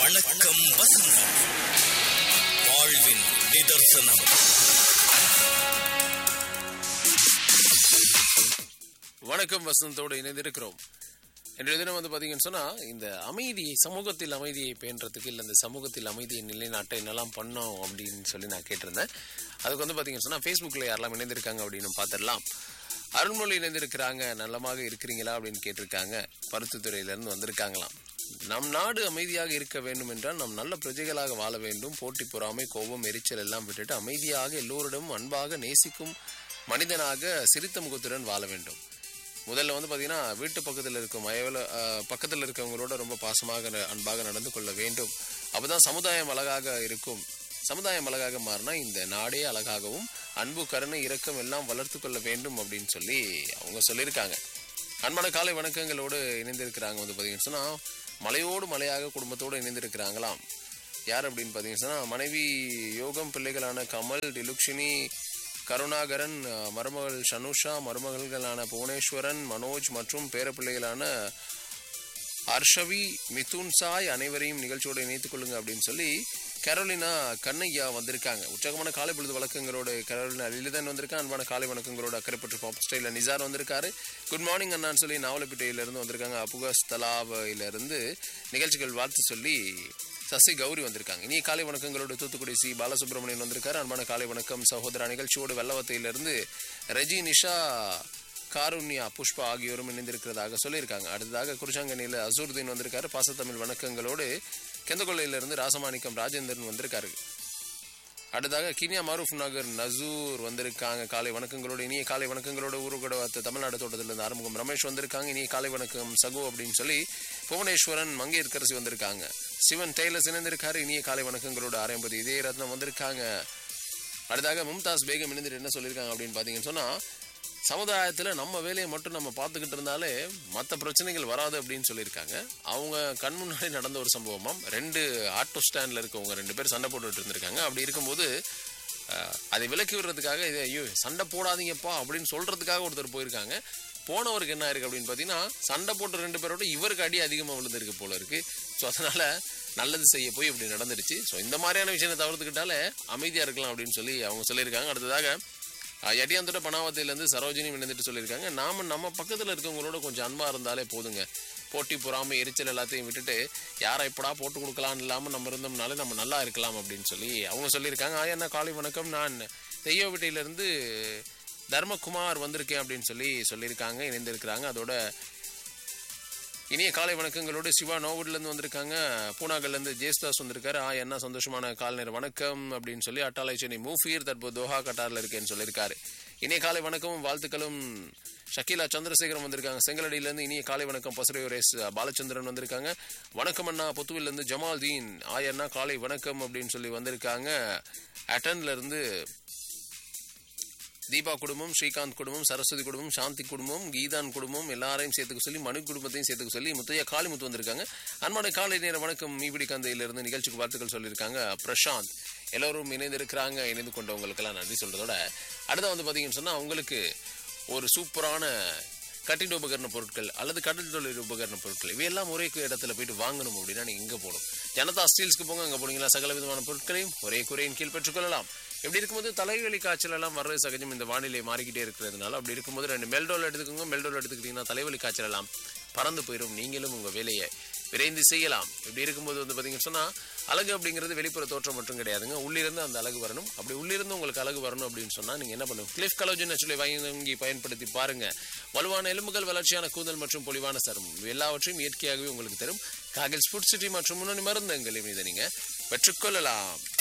வணக்கம் வசந்தம் வாழ்வின் நிதர்சனம் வணக்கம் வசந்தத்தோடு இணைந்திருக்கிறோம் இன்றைய தினம் வந்து பார்த்தீங்கன்னு சொன்னால் இந்த அமைதியை சமூகத்தில் அமைதியை பேணுறதுக்கு இல்லை இந்த சமூகத்தில் அமைதியை நிலைநாட்ட என்னெல்லாம் பண்ணோம் அப்படின்னு சொல்லி நான் கேட்டிருந்தேன் அதுக்கு வந்து பார்த்தீங்கன்னு சொன்னால் ஃபேஸ்புக்கில் யாரெல்லாம் இணைந்திருக்காங்க அப்படின்னு பார்த்துடலாம் அருள்மொழி இணைந்திருக்கிறாங்க நல்லமாக இருக்கிறீங்களா அப்படின்னு கேட்டிருக்காங்க பருத்தித்துறையிலேருந்து வந்திருக்காங்களாம் நம் நாடு அமைதியாக இருக்க வேண்டும் என்றால் நம் நல்ல பிரஜைகளாக வாழ வேண்டும் போட்டி பொறாமை கோபம் எரிச்சல் எல்லாம் விட்டுட்டு அமைதியாக எல்லோரிடமும் அன்பாக நேசிக்கும் மனிதனாக சிரித்த முகத்துடன் வாழ வேண்டும் முதல்ல வந்து பார்த்தீங்கன்னா வீட்டு பக்கத்தில் இருக்கும் அயவல பக்கத்தில் இருக்கவங்களோட ரொம்ப பாசமாக ந- அன்பாக நடந்து கொள்ள வேண்டும் அப்பதான் சமுதாயம் அழகாக இருக்கும் சமுதாயம் அழகாக மாறினா இந்த நாடே அழகாகவும் அன்பு கருணை இரக்கம் எல்லாம் வளர்த்து கொள்ள வேண்டும் அப்படின்னு சொல்லி அவங்க சொல்லியிருக்காங்க அன்பான காலை வணக்கங்களோடு இணைந்திருக்கிறாங்க வந்து பார்த்தீங்கன்னு சொன்னால் மலையோடு மலையாக குடும்பத்தோடு இணைந்திருக்கிறாங்களாம் யார் அப்படின்னு பார்த்தீங்கன்னு சொன்னால் மனைவி யோகம் பிள்ளைகளான கமல் டிலுக்ஷினி கருணாகரன் அஹ், மருமகள் ஷனுஷா மருமகள்களான புவனேஸ்வரன் மனோஜ் மற்றும் பேரப்பிள்ளைகளான அர்ஷவி மிதுன் சாய் அனைவரையும் நிகழ்ச்சியோடு இணைத்துக் கொள்ளுங்க அப்படின்னு சொல்லி கரோலினா கண்ணையா வந்திருக்காங்க உற்சாகமான காலை பொழுது வழக்கங்களோட கரோலினா லிலிதன் வந்திருக்காங்க அன்பான காலை வணக்கங்களோட அக்கறைப்பட்டு பாப் ஸ்டைல நிசார் வந்திருக்காரு குட் மார்னிங் அண்ணான்னு சொல்லி நாவலப்பேட்டையில இருந்து வந்திருக்காங்க அப்புகஸ் தலாவில இருந்து நிகழ்ச்சிகள் வாழ்த்து சொல்லி சசி கௌரி வந்திருக்காங்க இனி காலை வணக்கங்களோட தூத்துக்குடி சி பாலசுப்ரமணியன் வந்திருக்காரு அன்பான காலை வணக்கம் சகோதரா நிகழ்ச்சியோடு வெள்ளவத்தையிலிருந்து ரெஜி நிஷா காருண்யா புஷ்பா ஆகியோரும் இணைந்திருக்கிறதாக சொல்லியிருக்காங்க அடுத்ததாக குருசாங்கனியில் அசூர்தீன் வந்திருக்காரு பாசத்தமிழ் வணக்கங்களோடு கெந்தகொள்ளையிலிருந்து ராசமாணிக்கம் ராஜேந்திரன் வந்திருக்காரு அடுத்ததாக கினியா மாரூஃப் நகர் நசூர் வந்திருக்காங்க காலை வணக்கங்களோடு இனிய காலை வணக்கங்களோட ஊருகூட வார்த்தை தமிழ்நாடு தோட்டத்திலிருந்து ஆரம்பம் ரமேஷ் வந்திருக்காங்க இனிய காலை வணக்கம் சகு அப்படின்னு சொல்லி புவனேஸ்வரன் மங்கையர்கரசி வந்திருக்காங்க சிவன் டெய்லர்ஸ் இணைந்திருக்காரு இனிய காலை வணக்கங்களோட ஆரம்பது இதே ரத்னம் வந்திருக்காங்க அடுத்தாக மும்தாஸ் பேகம் இணைந்துட்டு என்ன சொல்லியிருக்காங்க அப்படின்னு பார்த்தீங்கன்னு சொன்னால் சமுதாயத்தில் நம்ம வேலையை மட்டும் நம்ம பார்த்துக்கிட்டு இருந்தாலே மற்ற பிரச்சனைகள் வராது அப்படின்னு சொல்லியிருக்காங்க அவங்க கண் முன்னாடி நடந்த ஒரு சம்பவமாம் ரெண்டு ஆட்டோ ஸ்டாண்டில் இருக்கவங்க ரெண்டு பேர் சண்டை போட்டுட்டு இருந்திருக்காங்க அப்படி இருக்கும்போது அஹ், அதை விலக்கி விடுறதுக்காக இது ஐயோ சண்டை போடாதீங்கப்பா அப்படின்னு சொல்கிறதுக்காக ஒருத்தர் போயிருக்காங்க போனவருக்கு என்ன ஆயிருக்கு அப்படின்னு பார்த்தீங்கன்னா சண்டை போட்ட ரெண்டு பேரோட இவருக்கு அடி அதிகமாக விழுந்திருக்கு போல இருக்கு ஸோ அதனால நல்லது செய்ய போய் இப்படி நடந்துருச்சு ஸோ இந்த மாதிரியான விஷயத்தை தவிர்த்துக்கிட்டாலே அமைதியாக இருக்கலாம் அப்படின்னு சொல்லி அவங்க சொல்லியிருக்காங்க அடுத்ததாக அஹ், எட்டியாந்தோட பனாவத்திலேருந்து சரோஜினி விழுந்துட்டு சொல்லியிருக்காங்க நாம நம்ம பக்கத்தில் இருக்கவங்களோட கொஞ்சம் அன்பாக இருந்தாலே போதுங்க போட்டி பொறாமை எரிச்சல் எல்லாத்தையும் விட்டுட்டு யாரை எப்படா போட்டு கொடுக்கலான்னு இல்லாமல் நம்ம இருந்தோம்னாலே நம்ம நல்லா இருக்கலாம் அப்படின்னு சொல்லி அவங்க சொல்லியிருக்காங்க ஆயா அண்ணா காலை வணக்கம் நான் தெய்யோவிட்டையிலேருந்து தர்மகுமார் வந்திருக்கேன் அப்படின்னு சொல்லி சொல்லியிருக்காங்க இணைந்திருக்கிறாங்க அதோட இனிய காலை வணக்கங்களோடு சிவா நோவுட்லேருந்து வந்திருக்காங்க பூனாகல்லேருந்து ஜேஸ்தாஸ் வந்திருக்காரு ஆ என்ன சந்தோஷமான காலை நேர வணக்கம் அப்படின்னு சொல்லி அட்டாலை சென்னை மூஃபீர் தற்போது தோஹா கட்டாரில் இருக்கேன்னு சொல்லியிருக்காரு இனிய காலை வணக்கமும் வாழ்த்துக்களும் ஷக்கீலா சந்திரசேகரம் வந்திருக்காங்க செங்கலடியிலேருந்து இனிய காலை வணக்கம் பசுரையோரேஸ் பாலச்சந்திரன் வந்திருக்காங்க வணக்கம் அண்ணா புத்துவிலேருந்து ஜமால் தீன் ஆயண்ணா காலை வணக்கம் அப்படின்னு சொல்லி வந்திருக்காங்க அட்டன்ல இருந்து தீபா குடும்பம் ஸ்ரீகாந்த் குடும்பம் சரஸ்வதி குடும்பம் சாந்தி குடும்பம் கீதான் குடும்பம் எல்லாரையும் சேர்த்துக்க சொல்லி மனு குடும்பத்தையும் சேர்த்துக்க சொல்லி முத்தையா காளிமுத்து வந்திருக்காங்க அன்பான காலை நேர வணக்கம் மீபிடி கந்தையிலிருந்து நிகழ்ச்சிக்கு வாழ்த்துக்கள் சொல்லியிருக்காங்க பிரசாந்த் எல்லோரும் இணைந்திருக்கிறாங்க இணைந்து கொண்டவங்களுக்கெல்லாம் நன்றி சொல்றதோட அடுத்து வந்து பார்த்தீங்கன்னு சொன்னால் உங்களுக்கு ஒரு சூப்பரான கட்டிட உபகரண பொருட்கள் அல்லது கடல் தொழில் உபகரண பொருட்கள் இவையெல்லாம் ஒரே இடத்துல போயிட்டு வாங்கணும் அப்படின்னா நீங்க எங்க போகணும் ஜனதா ஸ்டீல்ஸ்க்கு போங்க அங்க போனீங்களா சகல விதமான பொருட்களையும் ஒரே குறையின் கீழ் பெற்றுக்கொள்ளலாம் இப்படி இருக்கும்போது தலைவலி காய்ச்சல் எல்லாம் வர்றது சகஜம் இந்த வானிலை மாறிக்கிட்டே இருக்கிறதுனால அப்படி இருக்கும்போது ரெண்டு மெல்டோல் எடுத்துக்கோங்க மெல்டோல் எடுத்துக்கிட்டீங்கன்னா தலைவலி காய்ச்சல் எல்லாம் பறந்து போயிடும் நீங்களும் உங்க வேலையை விரைந்து செய்யலாம் இப்படி இருக்கும்போது வந்து பார்த்தீங்கன்னு சொன்னா அழகு அப்படிங்கிறது வெளிப்புற தோற்றம் மட்டும் கிடையாதுங்க உள்ளிருந்து அந்த அழகு வரணும் அப்படி உள்ளிருந்து உங்களுக்கு அழகு வரணும் அப்படின்னு சொன்னா நீங்க என்ன பண்ணணும் கிளிஃப் கலோஜன் சொல்லி வாங்கி பயன்படுத்தி பாருங்க வலுவான எலும்புகள் வளர்ச்சியான கூந்தல் மற்றும் பொலிவான சருமம் இவை எல்லாவற்றையும் இயற்கையாகவே உங்களுக்கு தரும் காகில் ஸ்புட் சிட்டி மற்றும் முன்னணி மருந்தங்கள் இதை நீங்க பெற்றுக்கொள்ளலாம்